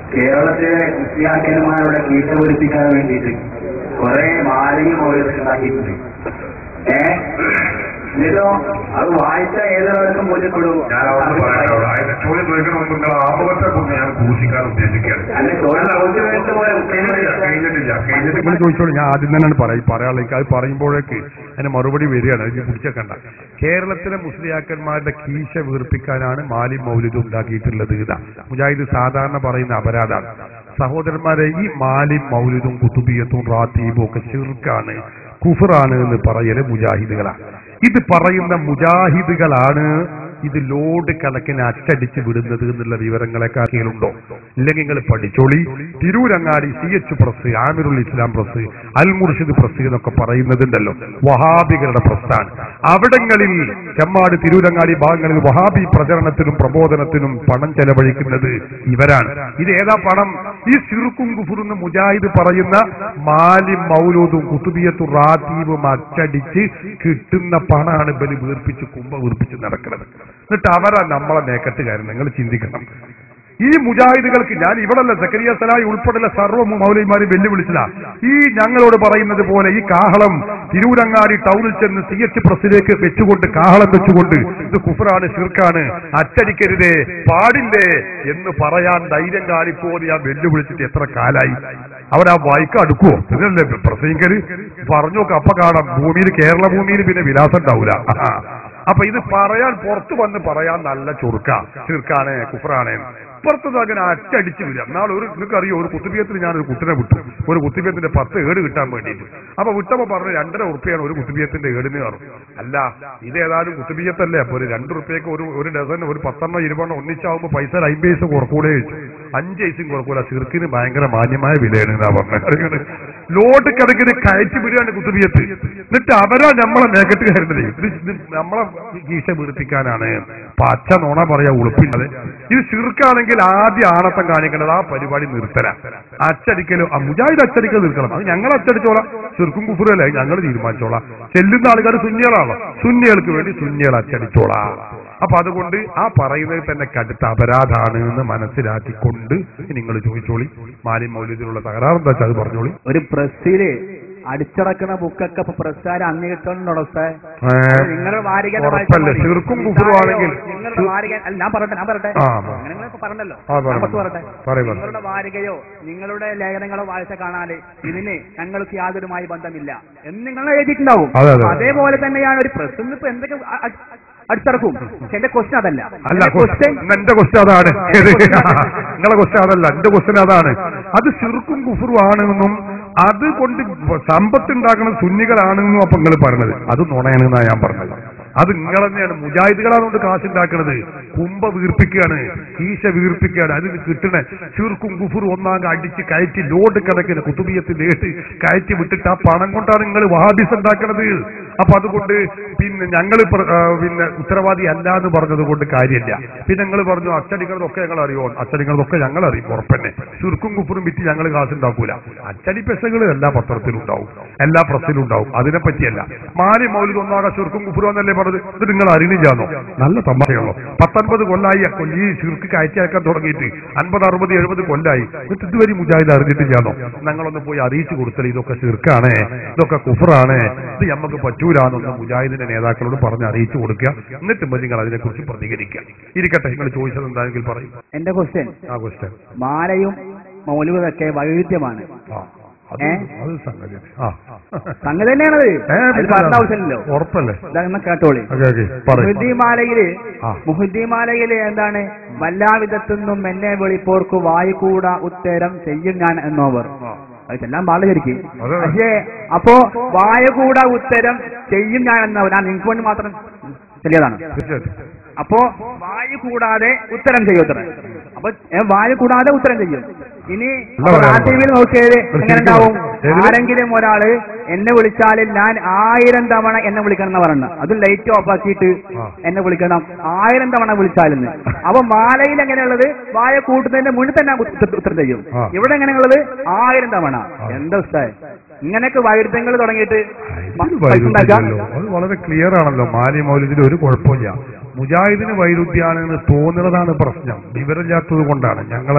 കേരളത്തിലെ ക്രിസ്ത്യാനിമാരുടെ കീഴ്ച പൊരിപ്പിക്കാൻ വേണ്ടിയിട്ട് കുറെ മാലിന്യ മൗലിക ഉണ്ടാക്കിയിട്ടുണ്ട് ഏ എന്നിട്ടോ അത് വായിച്ച ഏതൊരാൾക്കും ബോധ്യപ്പെടും ഞാൻ അവിടെ പറയാം അതിന്റെ ചോദ്യം ചോദിക്കണം നിങ്ങൾ ആമുഖത്തെ കുറിച്ച് ഞാൻ കൂശിക്കാൻ ഉദ്ദേശിക്കുകയാണ് അല്ല ചോദ്യം ചോദിച്ചു പോലെ കഴിഞ്ഞിട്ടില്ല കഴിഞ്ഞിട്ടില്ല കഴിഞ്ഞിട്ട് നിങ്ങൾ ചോദിച്ചോളൂ ഞാൻ ആദ്യം തന്നെയാണ് പറയും പറയാനുള്ളത് അത് പറയുമ്പോഴേക്ക് അതിന് മറുപടി വരികയാണ് അത് പിടിച്ചേക്കണ്ട കേരളത്തിലെ മുസ്ലിയാക്കന്മാരുടെ കീശ വീർപ്പിക്കാനാണ് മാലി മൗലിദ് ഉണ്ടാക്കിയിട്ടുള്ളത് ഇതാ മുജാഹിദ് സാധാരണ പറയുന്ന അപരാധാണ് സഹോദരന്മാരെ ഈ മാലി മൗലിദും കുത്തുബിയത്തും റാത്തീബും ഒക്കെ ചെറുക്കാണ് കുഫറാണ് എന്ന് പറയല് മുജാഹിദുകളാണ് ഇത് പറയുന്ന മുജാഹിദുകളാണ് ഇത് ലോഡ് കണക്കിന് അച്ചടിച്ച് വിടുന്നത് എന്നുള്ള വിവരങ്ങളൊക്കെ ആർക്കെങ്കിലുണ്ടോ ഇല്ലെങ്കിൽ നിങ്ങൾ പഠിച്ചോളി Tirurangadi C H press Amirul Islam press Al Murshid press എന്നൊക്കെ പറയുന്നതുണ്ടല്ലോ വഹാബികളുടെ പ്രസ്ഥാനം അവിടങ്ങളിൽ ചെമ്മാട് തിരൂരങ്ങാടി ഭാഗങ്ങളിൽ വഹാബി പ്രചരണത്തിനും പ്രബോധനത്തിനും പണം ചെലവഴിക്കുന്നത് ഇവരാണ് ഇത് ഏതാ പണം ഈ സിറുക്കും കുഫുറെന്ന് മുജാഹിദ് പറയുന്ന മാലി മൗലൂദും കുത്തുബിയത്തും റാത്തീവും അച്ചടിച്ച് കിട്ടുന്ന പണമാണ് ബലി വീർപ്പിച്ച് കുമ്പ വീർപ്പിച്ച് നടക്കുന്നത് എന്നിട്ട് അവരാ നമ്മളെ മേക്കട്ടുകാരൻ നിങ്ങൾ ചിന്തിക്കണം ഈ മുജാഹിദുകൾക്ക് ഞാൻ ഇവിടല്ല സക്കരിയ സലായി ഉൾപ്പെടെയുള്ള സർവ്വ മൗലൈമാരെ വെല്ലുവിളിച്ചതാ ഈ ഞങ്ങളോട് പറയുന്നത് പോലെ ഈ കാഹളം തിരൂരങ്ങാടി ടൗണിൽ ചെന്ന് സി എച്ച് പ്രസിലേക്ക് വെച്ചുകൊണ്ട് കാഹളം വെച്ചുകൊണ്ട് ഇത് കുഫറാണ് ഷിർക്കാണ് അച്ചടിക്കരുതേ പാടില്ലേ എന്ന് പറയാൻ ധൈര്യം കാണിപ്പോന്ന് ഞാൻ വെല്ലുവിളിച്ചിട്ട് എത്ര കാലായി അവരാ വായിക്ക അടുക്കുവോ ഇതിനല്ലേ പ്രസംഗര് പറഞ്ഞു നോക്ക് അപ്പൊ കാണാം ഭൂമിയിൽ കേരള ഭൂമിയിൽ പിന്നെ വിലാസം ഉണ്ടാവൂല അപ്പൊ ഇത് പറയാൻ പുറത്തു വന്ന് പറയാൻ നല്ല ചുരുക്ക ചുരുക്കാണ് കുഫറാണ് പുറത്തുനിന്ന് അങ്ങനെ അറ്റടിച്ച് വരിക നാളെ ഒരു നിങ്ങൾക്ക് അറിയോ ഒരു കുത്തുബിയത്തിന് ഞാൻ ഒരു കുട്ടിനെ വിട്ടു ഒരു കുത്തുബിയത്തിന്റെ പത്ത് ഏട് കിട്ടാൻ വേണ്ടിയിട്ട് അപ്പൊ വിട്ടപ്പോ പറഞ്ഞു രണ്ടര ഉറുപ്പ്യാണ് ഒരു കുത്തുബിയത്തിന്റെ ഏടിന് പറഞ്ഞു അല്ല ഇത് ഏതായാലും കുത്തുബിയത്തല്ലേ അപ്പൊ ഒരു രണ്ട് ഉറുപ്പ്യക്ക് ഒരു ഒരു ഡസൻ ഒരു പത്തെണ്ണം ഇരുപതെണ്ണം ഒന്നിച്ചാവുമ്പോ പൈസ അമ്പത് പൈസ കുറക്കൂടെ ചോദിച്ചു അഞ്ച് പൈസയും കുറക്കൂല ചെറുക്കിന് ഭയങ്കര മാന്യമായ വിലയാണ് എന്നാ പറഞ്ഞത് ലോഡ് കിടക്കിന് കയറ്റി വിടുകയാണ് കുത്തുബിയത്ത് എന്നിട്ട് അവരാ നമ്മളെ മേക്കട്ട് കയറുന്നത് ഇത് ഇത് നമ്മളെ കീശ വീർപ്പിക്കാനാണ് പച്ച നോണ പറയാ ഉളുപ്പിന്നത് ഇത് ചുരുക്കാണെങ്കിൽ ആദ്യം ആണത്തം കാണിക്കേണ്ടത് ആ പരിപാടി നിർത്തല അച്ചടിക്കലും ആ മുജാഹിദ് അച്ചടിക്കൽ നിർത്തണം അത് ഞങ്ങൾ അച്ചടിച്ചോളാം ചുരുക്കും കുഫുറല്ലേ ഞങ്ങൾ തീരുമാനിച്ചോളാം ചെല്ലുന്ന ആൾക്കാർ സുന്നികളാണോ സുന്നികൾക്ക് വേണ്ടി സുന്നികൾ അച്ചടിച്ചോളാം അപ്പൊ അതുകൊണ്ട് ആ പറയുന്നതിൽ തന്നെ കടുത്ത അപരാധാണ് എന്ന് മനസ്സിലാക്കിക്കൊണ്ട് നിങ്ങൾ ചോദിച്ചോളി മാലി മൗല്യത്തിലുള്ള തകരാറ് എന്താ വെച്ചാൽ അത് പറഞ്ഞോളി ഒരു പ്രസ്സില് അടിച്ചിറക്കുന്ന ബുക്കൊക്കെ ഇപ്പൊ പ്രസ്സാര് അന്ന് കിട്ടുന്നുണ്ടോ സാർ ഏ, നിങ്ങളുടെ വാരിക ഉറപ്പല്ലേ ചെറുക്കും കുഫുറുമാണെങ്കിൽ നിങ്ങളുടെ വാരിക അല്ല ഞാൻ പറയട്ടെ ഞാൻ പറയട്ടെ ആ, പറ. അങ്ങനെ നിങ്ങളിപ്പോ പറഞ്ഞല്ലോ ആ, പറ. ഞാൻ കുറച്ച് പറയട്ടെ പറയ്, പറയ്. നിങ്ങളുടെ വാരികയോ നിങ്ങളുടെ ലേഖനങ്ങളോ വായിച്ച കാണാല് ഇതിന് ഞങ്ങൾക്ക് യാതൊരുമായി ബന്ധമില്ല എന്ന് നിങ്ങൾ എഴുതിയിട്ടുണ്ടാവും അതെ, അതെ. അതേപോലെ തന്നെയാണ് ഒരു പ്രസ് ഇപ്പൊ എന്തൊക്കെ അ- അ- അടിച്ചിറക്കും പക്ഷെ എന്റെ ക്വസ്റ്റ്യൻ അതല്ല അല്ല എന്റെ question ഇന്ന് എന്റെ ക്വസ്റ്റ്യൻ അതാണ് ഏത്? നിങ്ങളെ ക്വസ്റ്റ്യൻ അതല്ല എന്റെ ക്വസ്റ്റ്യൻ അതാണ് അത് ചെറുക്കും കുഫറും ആണെന്നും അത് കൊണ്ട് സമ്പത്ത് ഉണ്ടാക്കുന്ന സുന്നികളാണെന്നും അപ്പൊ നിങ്ങൾ പറഞ്ഞത് അത് നുണയാണെന്നാ ഞാൻ പറഞ്ഞത് അത് നിങ്ങൾ തന്നെയാണ് മുജാഹിദുകളാണ് കാശ് ഉണ്ടാക്കുന്നത് കുമ്പ വീർപ്പിക്കുകയാണ് കീശ വീർപ്പിക്കുകയാണ് അതിന് കിട്ടണ ചീർക്കും കുഫുറും ഒന്നാകെ അടിച്ച് കയറ്റി ലോഡ് കണക്കിന് കുത്തുബിയത്തിന്റെ ഏട്ട് കയറ്റി വിട്ടിട്ട് ആ പണം കൊണ്ടാണ് നിങ്ങൾ വഹാബിസ് ഉണ്ടാക്കുന്നത് അപ്പൊ അതുകൊണ്ട് പിന്നെ ഞങ്ങൾ പിന്നെ ഉത്തരവാദി അല്ല എന്ന് പറഞ്ഞത് കൊണ്ട് കാര്യമില്ല പിന്നെ നിങ്ങൾ പറഞ്ഞു അച്ചടിക്കുന്നതൊക്കെ ഞങ്ങൾ അറിയോ അച്ചടിക്കുന്നതൊക്കെ ഞങ്ങൾ അറിയും ഉറപ്പന്നെ ചുരുക്കും കുഫുറും വിറ്റ് ഞങ്ങൾ കാശ് ഉണ്ടാക്കൂല അച്ചടി പെസകൾ എല്ലാ പത്രത്തിലും ഉണ്ടാവും എല്ലാ പ്രസ്സിലും ഉണ്ടാവും അതിനെ പറ്റിയല്ല മാരി മൗലിക ഒന്നാകെ ചുരുക്കും കുഫുറും എന്നല്ലേ പറഞ്ഞത് ഇത് നിങ്ങൾ അറിയുന്നില്ലാന്നോ നല്ല തമാശയുള്ളൂ പത്തൊൻപത് കൊല്ലായി ആ കൊല്ലി ഈ ചുരുക്ക് കയറ്റിയാക്കാൻ തുടങ്ങിയിട്ട് അൻപത് അറുപത് എഴുപത് കൊല്ലായി എന്നിട്ട് ഇതുവരെ മുജാഹിദ് അറിഞ്ഞിട്ടില്ലാന്നോ ഞങ്ങളൊന്ന് പോയി അറിയിച്ചു കൊടുത്തത് ഇതൊക്കെ ചെറുക്കാണ് ഇതൊക്കെ കുഫറാണ് ഇത് നമുക്ക് പറ്റൂലാന്നൊന്ന് മുജാഹിദിന്റെ നേതാക്കളോട് പറഞ്ഞ് അറിയിച്ചു കൊടുക്കുക എന്നിട്ട് മതി നിങ്ങൾ അതിനെക്കുറിച്ച് പ്രതികരിക്കുക ഇരിക്കട്ടെ നിങ്ങൾ ചോദിച്ചത് എന്താണെങ്കിൽ പറയും എന്റെ ക്വസ്റ്റ്യൻ ആ ക്വസ്റ്റ്യൻ മാലയും മൗലികതൊക്കെ വൈരുദ്ധ്യമാണ് ആ അത് ഏ? അത് സംഗതി ആ സംഗതി തന്നെയാണത് ഏ, അത് പിന്നെ പറഞ്ഞ ആവശ്യമില്ലല്ലോ ഉറപ്പല്ലേ ഇതാ കേട്ടോളി ഓക്കെ ഓക്കെ പറയും മുഹദ്ദീമാലയില് ആ. മുഹദ്ദീമാലയില് എന്താണ് വല്ലാവിധത്തുനിന്നും എന്നെ വെളിപ്പോർക്ക് വായുകൂട ഉത്തരം ചെയ്യും ഞാൻ എന്നോവർ അത് ചെല്ലാൻ പാടില്ല ശരിക്കും അതെ. പക്ഷേ അപ്പോ വായുകൂട ഉത്തരം ചെയ്യും ഞാൻ എന്നവർ ഞാൻ നിങ്ങൾക്ക് വേണ്ടി മാത്രം ചെല്ലിയതാണ് തീർച്ചയായിട്ടും അപ്പോ വായു കൂടാതെ ഉത്തരം ചെയ്യും ഉത്തരം അപ്പൊ ഏ, വായു കൂടാതെ ഉത്തരം ചെയ്യും ഇനി എന്താ പറയാ? ടി വിയിൽ നോക്കിയത് ഒരു എങ്ങനെ ഉണ്ടാവും ഏതില്? ആരെങ്കിലും ഒരാള് എന്നെ വിളിച്ചാൽ ഞാൻ ആയിരം തവണ എന്നെ വിളിക്കണം എന്ന് പറഞ്ഞു അത് ലൈറ്റ് ഓഫ് ആക്കിയിട്ട് ആ. എന്നെ വിളിക്കണം ആയിരം തവണ വിളിച്ചാലെന്ന് അപ്പൊ മാലയിൽ എങ്ങനെയുള്ളത് വായ കൂട്ടുന്നതിന്റെ മുന്നിൽ തന്നെ ഉത്ത- ഉത്തരം ചെയ്യും ആ. ഇവിടെ എങ്ങനെയുള്ളത് ആയിരം തവണ എന്താ ഉസ്താദ് ഇങ്ങനെയൊക്കെ വൈരുദ്ധ്യങ്ങൾ തുടങ്ങിയിട്ട് മ- ഇതിൽ പൈസ ഉണ്ടാക്കാം വൈരുദ്ധ്യമല്ലോ അത് വളരെ ക്ലിയർ ആണല്ലോ മാലി മൗലിദിൽ ഒരു കുഴപ്പമില്ല മുജാഹിദിന് വൈരുദ്ധ്യാണെന്ന് തോന്നുന്നതാണ് പ്രശ്നം വിവരമില്ലാത്തത് കൊണ്ടാണ് ഞങ്ങളെ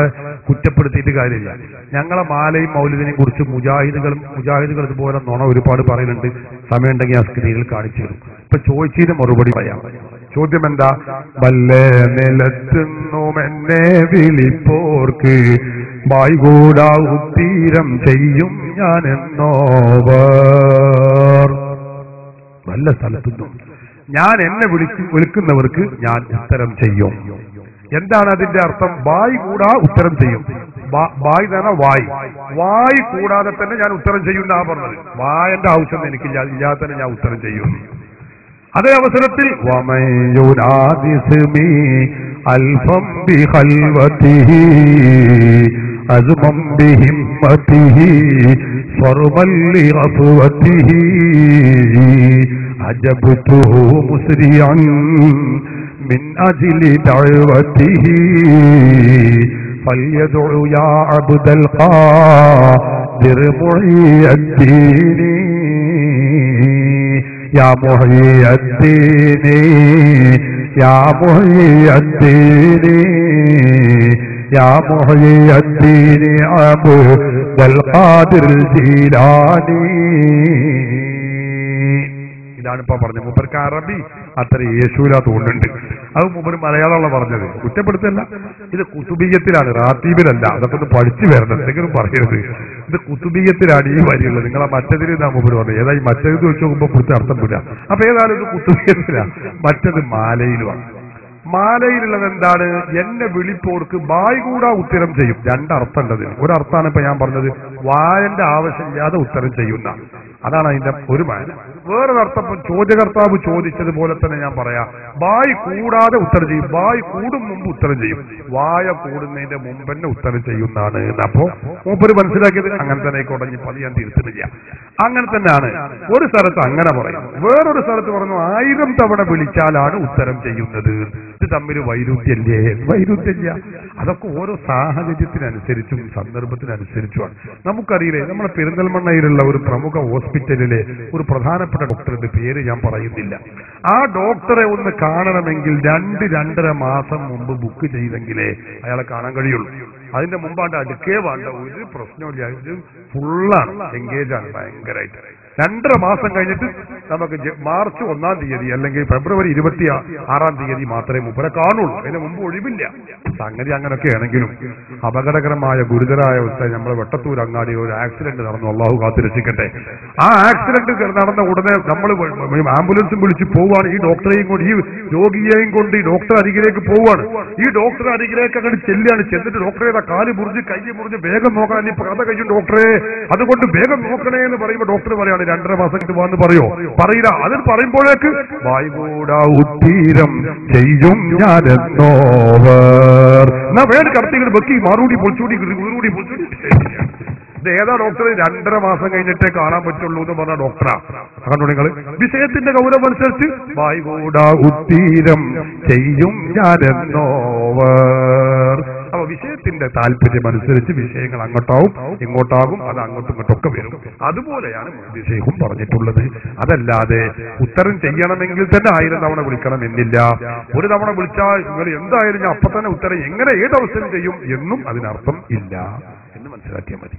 കുറ്റപ്പെടുത്തിയിട്ട് കാര്യമില്ല ഞങ്ങളെ മാലയും മൗലിദിനെയും കുറിച്ച് മുജാഹിദുകളും മുജാഹിദുകൾ ഇതുപോലെ നുണ ഒരുപാട് പറയുന്നുണ്ട് സമയമുണ്ടെങ്കിൽ ആ സ്ക്രീനിൽ കാണിച്ചു തരും ഇപ്പൊ ചോദിച്ചതിന് മറുപടി പറയാം ചോദ്യം എന്താ വല്ലേ നിലത്തുന്നും എന്നെ വിളിപ്പോർക്ക് വായികൂടാ ഉത്തീരം ചെയ്യും ഞാൻ എന്നോവർ വല്ല സ്ഥലത്തുനിന്നും ഞാൻ എന്നെ വിളിക്കു വിളിക്കുന്നവർക്ക് ഞാൻ ഉത്തരം ചെയ്യും എന്താണ് അതിന്റെ അർത്ഥം വായി കൂടാ ഉത്തരം ചെയ്യും വാ- വായ് തന്നെ വായ് വായ് കൂടാതെ തന്നെ ഞാൻ ഉത്തരം ചെയ്യും എന്നാ പറഞ്ഞത് വായന്റെ ആവശ്യം എനിക്കില്ല ഇല്ലാതെ തന്നെ ഞാൻ ഉത്തരം ചെയ്യും അതേ അവസരത്തിൽ വമയുനാദിസ്മി അൽഫം ബിഖൽവതിഹി അസ്മം ബിഹിമ്മതിഹി സർവൽ ലിഗഫവതിഹി അജബ്തുഹു മുസ്രിയൻ من أجل دعوته فليدع يا عبد القادر معي الدين يا محيي الدين يا محيي الدين يا محيي الدين عبد القادر الجيلاني ഇതാണ് ഇപ്പൊ പറഞ്ഞത് മൂപ്പർക്ക് അറബി അത്ര യേശൂല തോന്നുന്നുണ്ട് അത് മൂപ്പര് മലയാളമുള്ള പറഞ്ഞത് കുറ്റപ്പെടുത്തല്ല ഇത് കുത്തുബീയത്തിലാണ് റാത്തീബിലല്ല അതൊക്കെ ഒന്ന് പഠിച്ചു വരണം എന്തെങ്കിലും പറയരുത് ഇത് കുത്തുബീയത്തിലാണ് ഈ വരിയുള്ളത് നിങ്ങളെ മറ്റതിൽ നാ മൂപ്പര് പറഞ്ഞത് ഏതാ ഈ മറ്റേത് വെച്ച് നോക്കുമ്പോൾ കുറിച്ച് അർത്ഥം വില്ല അപ്പൊ ഏതായാലും ഇത് കുത്തുബീയത്തിലാണ് മറ്റത് മാലയിലുമാണ് മാലയിലുള്ളത് എന്താണ് എന്നെ വിളിപ്പോർക്ക് വായ് കൂടാ ഉത്തരം ചെയ്യും രണ്ടർത്ഥം ഉണ്ടത് ഒരർത്ഥാണ് ഇപ്പൊ ഞാൻ പറഞ്ഞത് വായന്റെ ആവശ്യമില്ലാതെ ഉത്തരം ചെയ്യുന്ന അതാണ് അതിന്റെ ഒരു മാന വേറൊരർത്ഥം ഇപ്പൊ ചോദ്യകർത്താവ് ചോദിച്ചതുപോലെ തന്നെ ഞാൻ പറയാം വായ് കൂടാതെ ഉത്തരം ചെയ്യും വായ് കൂടും മുമ്പ് ഉത്തരം ചെയ്യും വായ കൂടുന്നതിന്റെ മുമ്പ് തന്നെ ഉത്തരം ചെയ്യുന്നതാണ് എന്ന്. അപ്പോ മൂപ്പര് മനസ്സിലാക്കിയത് അങ്ങനെ തന്നെ ആയിക്കോട്ടെ ഇനി പതി ഞാൻ തിരുത്തുന്നില്ല അങ്ങനെ തന്നെയാണ് ഒരു സ്ഥലത്ത് അങ്ങനെ പറയും വേറൊരു സ്ഥലത്ത് പറഞ്ഞു ആയിരം തവണ വിളിച്ചാലാണ് ഉത്തരം ചെയ്യുന്നത് ഇത് തമ്മിൽ വൈരുദ്ധ്യല്ലേ വൈരുദ്ധ്യമില്ല അതൊക്കെ ഓരോ സാഹചര്യത്തിനനുസരിച്ചും സന്ദർഭത്തിനനുസരിച്ചുമാണ് നമുക്കറിയില്ലേ നമ്മുടെ പെരിന്തൽമണ്ണയിലുള്ള ഒരു പ്രമുഖ ഹോസ്പിറ്റലിലെ ഒരു പ്രധാനപ്പെട്ട ഡോക്ടറുടെ പേര് ഞാൻ പറയുന്നില്ല ആ ഡോക്ടറെ ഒന്ന് കാണണമെങ്കിൽ രണ്ട് രണ്ടര മാസം മുമ്പ് ബുക്ക് ചെയ്തെങ്കിലേ അയാളെ കാണാൻ കഴിയുള്ളൂ അതിന്റെ മുമ്പാണ്ട് അടുക്കേ വേണ്ട ഒരു പ്രശ്നമില്ല ഇത് ഫുള്ളാണ് എൻഗേജ് ആണ് ഭയങ്കരമായിട്ട് രണ്ടര മാസം കഴിഞ്ഞിട്ട് നമുക്ക് ജ- മാർച്ച് ഒന്നാം തീയതി അല്ലെങ്കിൽ ഫെബ്രുവരി ഇരുപത്തി ആ- ആറാം തീയതി മാത്രമേ മുപ്പരെ കാണുള്ളൂ അതിന് മുമ്പ് ഒഴിവില്ല സംഗതി അങ്ങനെയൊക്കെ ആണെങ്കിലും അപകടകരമായ ഗുരുതരായ അവസ്ഥ നമ്മുടെ വെട്ടത്തൂർ അങ്ങാടി ഒരു ആക്സിഡന്റ് നടന്നു അള്ളാഹു കാത്തിരക്ഷിക്കട്ടെ ആ ആക്സിഡന്റ് നടന്ന ഉടനെ നമ്മൾ ആംബുലൻസും വിളിച്ച് പോവാണ് ഈ ഡോക്ടറെയും കൊണ്ട് ഈ രോഗിയെയും കൊണ്ട് ഈ ഡോക്ടർ അരികിലേക്ക് പോവാണ് ഈ ഡോക്ടർ അരികിലേക്ക് അങ്ങോട്ട് ചെല്ലുകയാണ് ചെന്നിട്ട് ഡോക്ടറെ കാല് മുറിഞ്ഞ് കൈ മുറിഞ്ഞ് വേഗം നോക്കാൻ ഇപ്പൊ കഥ കഴിയും ഡോക്ടറെ അതുകൊണ്ട് വേഗം നോക്കണേ എന്ന് പറയുമ്പോൾ ഡോക്ടർ പറയാണ് രണ്ടര മാസം കഴിഞ്ഞ് വന്ന് പറയോ പറയില്ല അതിൽ പറയുമ്പോഴേക്ക് വായുകൂടാ ഉത്തീരം ചെയ്യും ഞാനെന്നോവർ എന്നാ വേണ്ട കടത്തികൾ വെക്കി മാറൂടി പൊളിച്ചൂടി കുറുകൂടി പൊളിച്ചൂടി ഇത് ഏതാ ഡോക്ടർ രണ്ടര മാസം കഴിഞ്ഞിട്ടേ കാണാൻ പറ്റുള്ളൂ എന്ന് പറഞ്ഞ ഡോക്ടറാ കണ്ടു നിങ്ങൾ വിഷയത്തിന്റെ ഗൗരവം അനുസരിച്ച് വായുകൂടാ ഉത്തീരം ചെയ്യും ഞാനെന്നോവർ അപ്പൊ വിഷയത്തിന്റെ താല്പര്യം അനുസരിച്ച് വിഷയങ്ങൾ അങ്ങോട്ടാവും ഇങ്ങോട്ടാകും അത് അങ്ങോട്ടും ഇങ്ങോട്ടൊക്കെ വരും അതുപോലെയാണ് വിഷയവും പറഞ്ഞിട്ടുള്ളത് അതല്ലാതെ ഉത്തരം ചെയ്യണമെങ്കിൽ തന്നെ ആയിരം തവണ വിളിക്കണം എന്നില്ല ഒരു തവണ വിളിച്ചാൽ നിങ്ങൾ എന്തായാലും ഞാൻ അപ്പൊ തന്നെ ഉത്തരം എങ്ങനെ ഏത് അവസരം ചെയ്യും എന്നും അതിനർത്ഥം ഇല്ല എന്ന് മനസ്സിലാക്കിയാൽ മതി